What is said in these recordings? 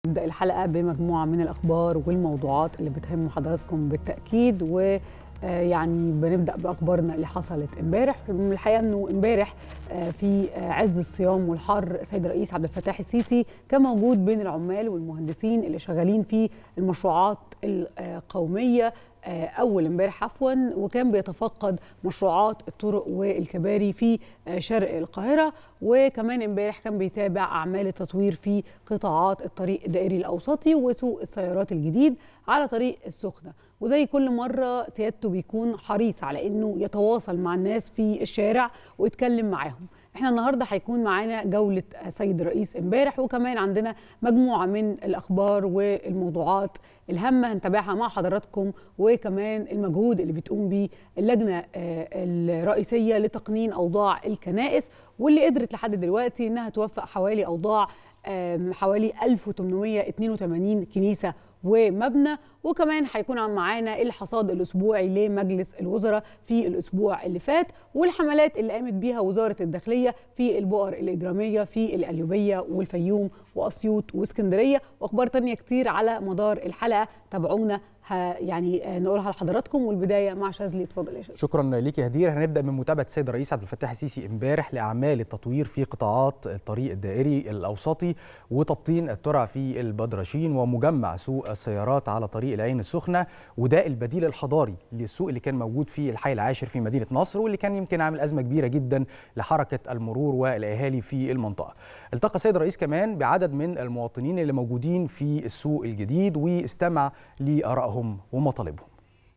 نبدأ الحلقة بمجموعة من الأخبار والموضوعات اللي بتهم حضراتكم بالتأكيد و يعني بنبدا باخبارنا اللي حصلت امبارح الحقيقه انه امبارح في عز الصيام والحر السيد الرئيس عبد الفتاح السيسي كان موجود بين العمال والمهندسين اللي شغالين في المشروعات القوميه اول امبارح عفوا وكان بيتفقد مشروعات الطرق والكباري في شرق القاهره وكمان امبارح كان بيتابع اعمال التطوير في قطاعات الطريق الدائري الاوسطي وسوق السيارات الجديد على طريق السخنه وزي كل مره سيادته بيكون حريص على انه يتواصل مع الناس في الشارع ويتكلم معاهم احنا النهارده هيكون معانا جوله سيد الرئيس امبارح وكمان عندنا مجموعه من الاخبار والموضوعات الهامه هنتابعها مع حضراتكم وكمان المجهود اللي بتقوم بيه اللجنه الرئيسيه لتقنين اوضاع الكنائس واللي قدرت لحد دلوقتي انها توفق حوالي اوضاع حوالي 1882 كنيسه ومبنى وكمان هيكون معانا الحصاد الاسبوعي لمجلس الوزراء في الاسبوع اللي فات والحملات اللي قامت بيها وزاره الداخليه في البؤر الاجراميه في القليوبيه والفيوم واسيوط واسكندريه واخبار تانية كتير على مدار الحلقه تابعونا يعني نقولها لحضراتكم والبدايه مع شاذلي اتفضل يا شاذلي شكرا ليك يا هدير هنبدا من متابعه السيد الرئيس عبد الفتاح السيسي امبارح لاعمال التطوير في قطاعات الطريق الدائري الاوسطي وتبطين الترع في البدرشين ومجمع سوق السيارات على طريق العين السخنه وده البديل الحضاري للسوق اللي كان موجود في الحي العاشر في مدينه نصر واللي كان يمكن عامل ازمه كبيره جدا لحركه المرور والاهالي في المنطقه. التقى السيد الرئيس كمان بعدد من المواطنين اللي موجودين في السوق الجديد واستمع لارائهم آرائهم ومطالبهم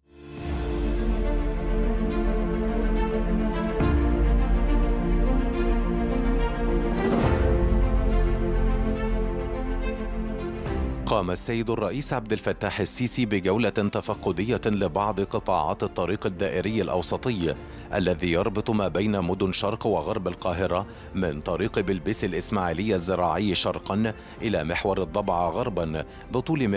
قام السيد الرئيس عبد الفتاح السيسي بجولة تفقدية لبعض قطاعات الطريق الدائري الأوسطي الذي يربط ما بين مدن شرق وغرب القاهرة من طريق بلبس الإسماعيلية الزراعي شرقا إلى محور الضبعة غربا بطول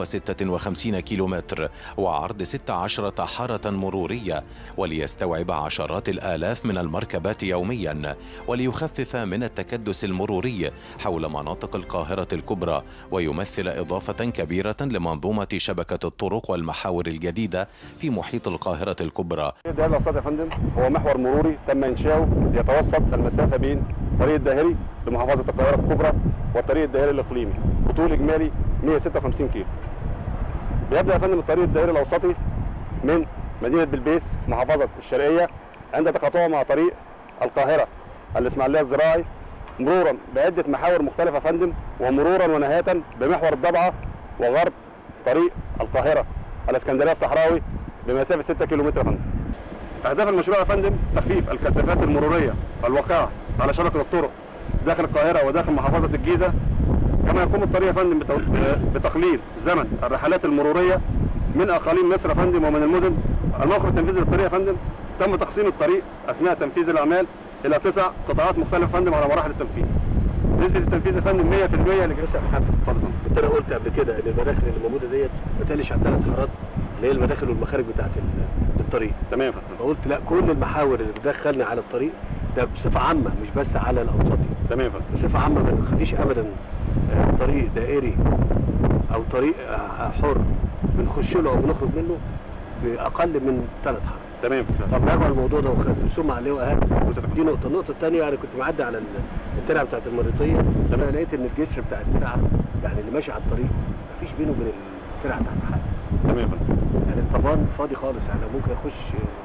156 كيلومتر وعرض 16 حارة مرورية وليستوعب عشرات الآلاف من المركبات يوميا وليخفف من التكدس المروري حول مناطق القاهرة الكبرى ويمثل إضافة كبيرة لمنظومة شبكة الطرق والمحاور الجديدة في محيط القاهرة الكبرى ده الأقصاد يا فندم هو محور مروري تم إنشاؤه يتوسط المسافة بين الطريق الدائري لمحافظة القاهرة الكبرى والطريق الدائري الإقليمي بطول إجمالي 156 كيلو بيبدأ يا فندم الطريق الدائري الأوسطي من مدينة بلبيس محافظة الشرقية عند تقاطعه مع طريق القاهرة الإسماعيلية الزراعي مرورا بعدة محاور مختلفة يا فندم ومرورا ونهاية بمحور الضبعة وغرب طريق القاهرة الإسكندرية الصحراوي بمسافة 6 كيلومتر يا فندم. أهداف المشروع يا فندم تخفيف الكثافات المرورية الواقعة على شبكة الطرق داخل القاهرة وداخل محافظة الجيزة كما يقوم الطريق يا فندم بتقليل زمن الرحلات المرورية من أقاليم مصر يا فندم ومن المدن الموقف التنفيذي للطريق يا فندم تم تقسيم الطريق أثناء تنفيذ الأعمال الى تسع قطاعات مختلفه فندم على مراحل التنفيذ. نسبه التنفيذ يا فندم 100% لجلسه محمد اتفضل كنت انا قلت قبل كده ان المداخل اللي موجوده ديت ما تقلش عن ثلاث حارات اللي هي المداخل والمخارج بتاعت الطريق. تمام يا فندم. فقلت لا كل المحاور اللي بتدخلنا على الطريق ده بصفه عامه مش بس على الاوسطي. تمام يا فندم. بصفه عامه ما نخليش ابدا طريق دائري او طريق حر بنخش له او بنخرج منه باقل من ثلاث حارات. تمام طب راجعوا الموضوع ده وسمع عليه واهم دي نقطه النقطه الثانيه انا كنت معدي على الترعه بتاعت المريطيه انا لقيت ان الجسر بتاع الترعه يعني اللي ماشي على الطريق مفيش بينه وبين الترعه تحت حاجه تمام يعني الطبان فاضي خالص يعني ممكن اخش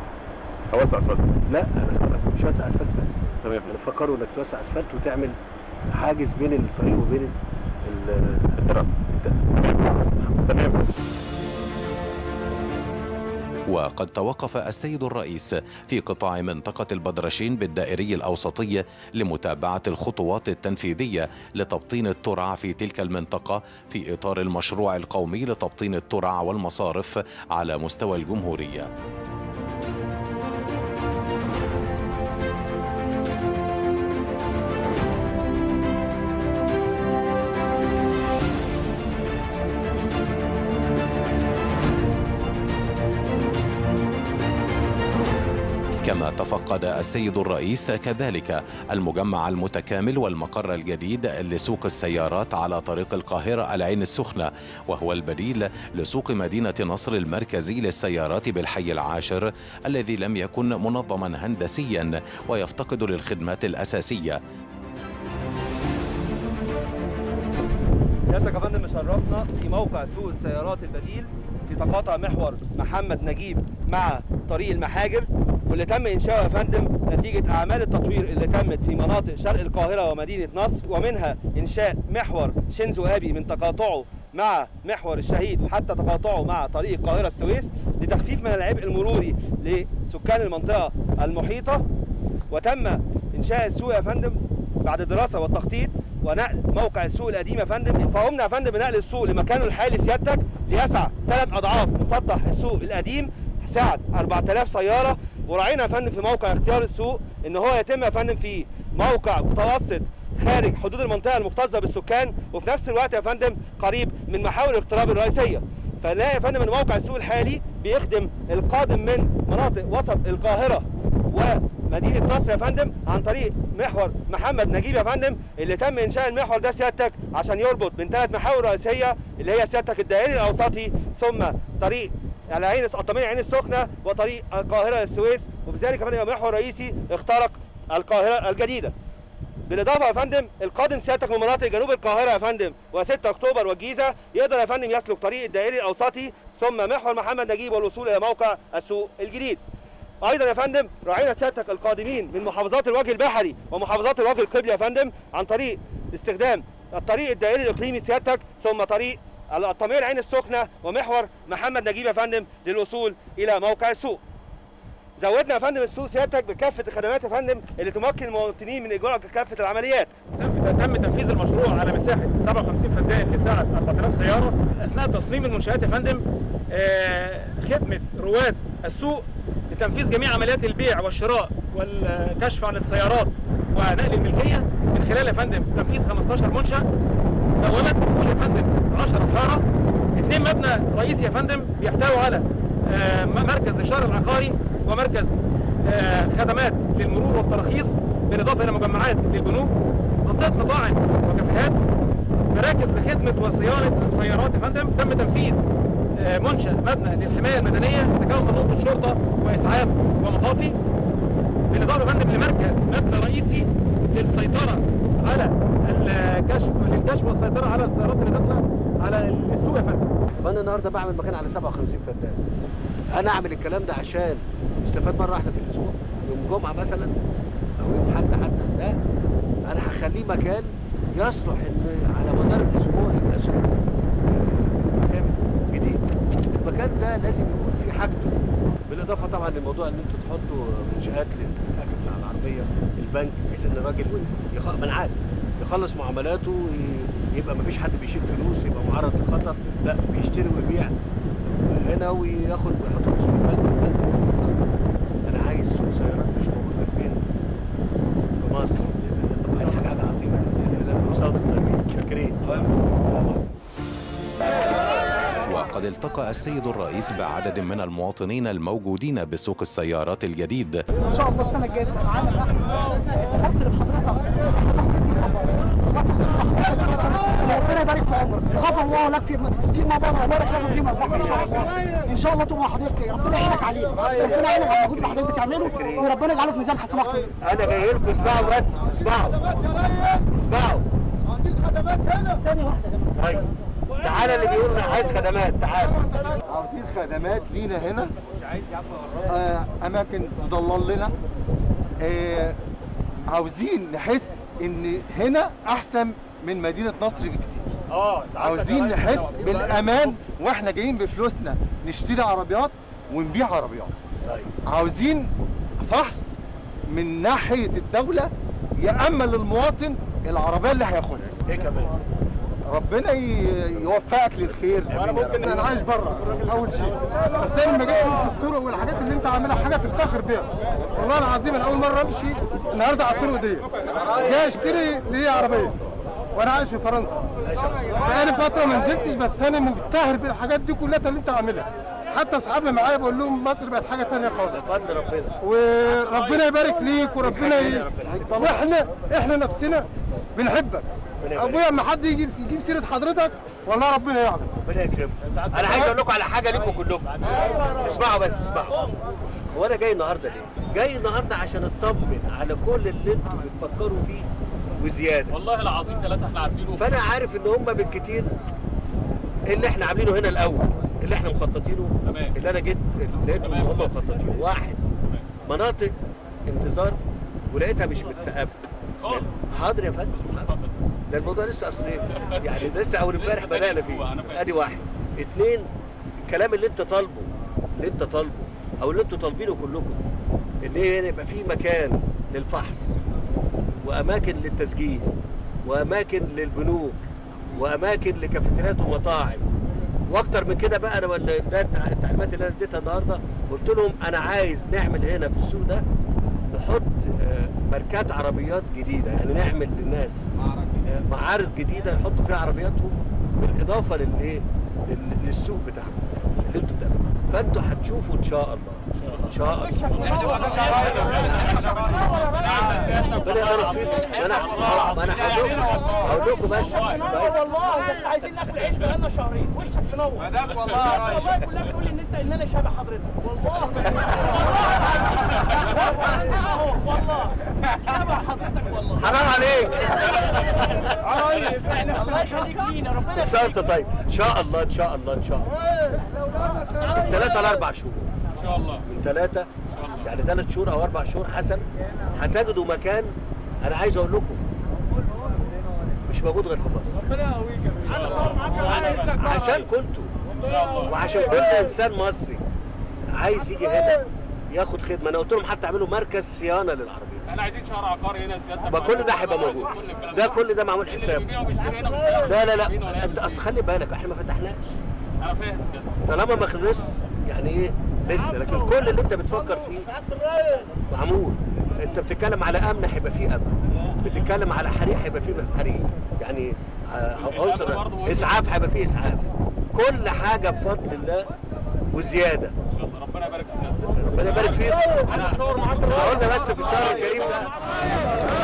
اوسع اسفلت لا انا مش وسع اسفلت بس تمام انا فكروا انك توسع اسفلت وتعمل حاجز بين الطريق وبين الترعه تمام وقد توقف السيد الرئيس في قطاع منطقة البدرشين بالدائري الأوسطي لمتابعة الخطوات التنفيذية لتبطين الترع في تلك المنطقة في إطار المشروع القومي لتبطين الترع والمصارف على مستوى الجمهورية. كما كما تفقد السيد الرئيس كذلك المجمع المتكامل والمقر الجديد لسوق السيارات على طريق القاهرة العين السخنة وهو البديل لسوق مدينة نصر المركزي للسيارات بالحي العاشر الذي لم يكن منظما هندسيا ويفتقد للخدمات الأساسية سيادتك يا فندم مشرفنا في موقع سوق السيارات البديل في تقاطع محور محمد نجيب مع طريق المحاجر واللي تم انشاؤه يا فندم نتيجه اعمال التطوير اللي تمت في مناطق شرق القاهره ومدينه نصر ومنها انشاء محور شينزو ابي من تقاطعه مع محور الشهيد وحتى تقاطعه مع طريق القاهره السويس لتخفيف من العبء المروري لسكان المنطقه المحيطه وتم انشاء السوق يا فندم بعد الدراسه والتخطيط ونقل موقع السوق القديم يا فندم فقمنا يا فندم بنقل السوق لمكانه الحالي سيادتك ليسع ثلاث اضعاف مسطح السوق القديم سعه 4000 سياره وراعينا يا فندم في موقع اختيار السوق ان هو يتم يا فندم في موقع متوسط خارج حدود المنطقه المكتظه بالسكان وفي نفس الوقت يا فندم قريب من محاور الاقتراب الرئيسيه فنلاقي يا فندم ان موقع السوق الحالي بيخدم القادم من مناطق وسط القاهره ومدينه نصر يا فندم عن طريق محور محمد نجيب يا فندم اللي تم انشاء المحور ده سيادتك عشان يربط بين ثلاث محاور رئيسيه اللي هي سيادتك الدائري الاوسطي ثم طريق العين الطميه العين السخنه وطريق القاهره للسويس وبذلك يا فندم يبقى محور رئيسي اخترق القاهره الجديده بالاضافه يا فندم القادم سيادتك من مناطق جنوب القاهره يا فندم و6 اكتوبر والجيزه يقدر يا فندم يسلك طريق الدائري الاوسطي ثم محور محمد نجيب والوصول الى موقع السوق الجديد. ايضا يا فندم راعينا سيادتك القادمين من محافظات الوجه البحري ومحافظات الوجه القبلي يا فندم عن طريق استخدام الطريق الدائري الاقليمي سيادتك ثم طريق الطميه العين السخنه ومحور محمد نجيب يا فندم للوصول الى موقع السوق. زودنا يا فندم السوق سيادتك بكافه الخدمات يا فندم اللي تمكن المواطنين من اجراء كافه العمليات. تم تم تنفيذ المشروع على مساحه 57 فدان لسعه 4000 سياره اثناء تصميم المنشات يا فندم آه، خدمه رواد السوق لتنفيذ جميع عمليات البيع والشراء والكشف عن السيارات ونقل الملكيه من خلال يا فندم تنفيذ 15 منشا اولا دخول يا فندم 10 حاره اثنين مبنى رئيسي يا فندم بيحتوي على آه، مركز للشهر العقاري ومركز آه، خدمات للمرور والتراخيص بالاضافه الى مجمعات للبنوك منطقه مطاعم وكافيهات مراكز لخدمه وصيانه السيارات يا فندم تم تنفيذ آه، منشا مبنى للحمايه المدنيه يتكون من نقطه شرطه واسعاف ومطافي بالاضافه يا فندم لمركز مبنى رئيسي للسيطره على الكشف للكشف والسيطره على السيارات اللي داخله على السوق يا فندم فانا النهارده بعمل مكان على 57 فدان انا اعمل الكلام ده عشان استفاد مره واحده في الاسبوع يوم جمعه مثلا او يوم حد حتى لا انا هخليه مكان يصلح ان على مدار الاسبوع يبقى سوق مكان جديد المكان ده لازم يكون فيه حاجته بالاضافه طبعا للموضوع ان انتوا تحطوا منشات للحاجه بتاع العربيه البنك بحيث ان الراجل يخ... ما انا عارف يخلص معاملاته ي- يبقى ما فيش حد بيشيل فلوس يبقى معرض للخطر لا بيشتري ويبيع هنا وياخد ويحط فلوس في البنك البنك هو اللي بيتصرف. انا عايز سوق سيارات مش موجود غير فين؟ في مصر عايز حاجه حاجه عظيمه وصوت الطيبين شاكرين وقد التقى السيد الرئيس بعدد من المواطنين الموجودين بسوق السيارات الجديد ان شاء الله السنه الجايه تبقى معانا احسن بص لحضرتك ربنا يبارك في عمرك غفر الله لك في فيما مضى وبارك لك فيما بقي ان شاء الله ان شاء الله تبقى حضرتك ربنا يعينك عليه ربنا يعينك على المجهود اللي حضرتك بتعمله وربنا يجعله في ميزان حسناتك انا جاي لكم اسمعوا بس اسمعوا اسمعوا ثانيه واحده يا جماعه طيب تعالى اللي بيقول انا عايز خدمات تعالى عاوزين خدمات لينا هنا آه اماكن تضلل لنا آه عاوزين نحس ان هنا احسن من مدينه نصر بكتير اه عاوزين نحس بالامان واحنا جايين بفلوسنا نشتري عربيات ونبيع عربيات طيب عاوزين فحص من ناحيه الدوله يامن للمواطن العربيه اللي هياخدها ايه كمان ربنا ي- يوفقك للخير وأنا ممكن- انا عايش بره اول شيء بس انا لما جيت الطرق والحاجات اللي انت عاملها حاجه تفتخر بيها والله العظيم انا اول مره امشي النهارده على الطرق دي جاي اشتري لي عربيه وانا عايش في فرنسا بقالي فتره ما نزلتش بس انا مبتهر بالحاجات دي كلها اللي انت عاملها حتى اصحابي معايا بقول لهم مصر بقت حاجه تانية خالص بفضل ربنا وربنا يبارك ليك وربنا ي... يا رب العالمين. واحنا احنا نفسنا بنحبك ربنا يبارك. ابويا اما حد يجيب يجيب سيره حضرتك والله ربنا يعلم ربنا يكرمك انا عايز اقول لكم على حاجه ليكم كلكم اسمعوا بس اسمعوا هو انا جاي النهارده ليه؟ جاي النهارده عشان اطمن على كل اللي انتم بتفكروا فيه وزياده والله العظيم ثلاثة احنا عارفينه فانا عارف ان هم بالكتير اللي احنا عاملينه هنا الاول اللي احنا مخططينه تمام. اللي انا جيت لقيتهم تمام، هم صح. مخططينه واحد مناطق انتظار ولقيتها مش متسقفه خالص حاضر يا فندم حاضر. اتفضل. ده الموضوع لسه اصلي يعني ده لسه اول امبارح لسه تاني بدانا أسبوع، فيه أنا فاهم. ادي واحد اتنين الكلام اللي انت طالبه اللي انت طالبه او اللي انتوا طالبينه كلكم ان هي يبقى في مكان للفحص واماكن للتسجيل واماكن للبنوك واماكن لكافيتريات ومطاعم واكتر من كده بقى انا ولا- ده التع- التعليمات اللي انا اديتها النهارده قلت لهم انا عايز نعمل هنا في السوق ده نحط آه، ماركات عربيات جديده يعني نعمل للناس آه، معارض جديده يحطوا فيها عربياتهم بالاضافه للايه لل- للسوق بتاعهم اللي انتوا بتعملوه فانتوا هتشوفوا ان شاء الله ان شاء الله ربنا يبارك فيكم ما انا ما انا هقول لكم هقول لكم بس طيب والله بس عايزين ناكل عيش بقالنا شهرين وشك منور مدام والله يا الناس والله كلها بتقول ان انت ان انا شبه حضرتك والله والله اهو والله شبه حضرتك والله حرام عليك الله يخليك لينا ربنا بس انت طيب ان شاء الله ان شاء الله ان شاء الله من ثلاثة لأربع شهور ان شاء الله من ثلاثة يعني ثلاث شهور أو أربع شهور حسب هتجدوا مكان أنا عايز أقول لكم مش موجود غير في مصر عشان كنتوا وعشان كل إنسان مصري عايز يجي هنا ياخد خدمة أنا قلت لهم حتى اعملوا مركز صيانة للعربية احنا عايزين شهر عقاري هنا سيادتك ما كل ده هيبقى موجود ده كل ده معمول اللي حساب بيبيع وبيشتري هنا مش هيعرف لا لا مين ولا لا يعمل انت اصل خلي بالك احنا ما فتحناش انا فاهم سيادتك طالما ما خلص يعني ايه لسه لكن كل اللي انت بتفكر فيه معمول انت بتتكلم على امن هيبقى فيه امن بتتكلم على حريق هيبقى فيه حريق يعني آه، عنصر اسعاف هيبقى فيه اسعاف كل حاجه بفضل الله وزياده ان شاء الله ربنا يبارك في سيادتك ربنا يبارك فيك احنا قلنا بس في الشهر الكريم ده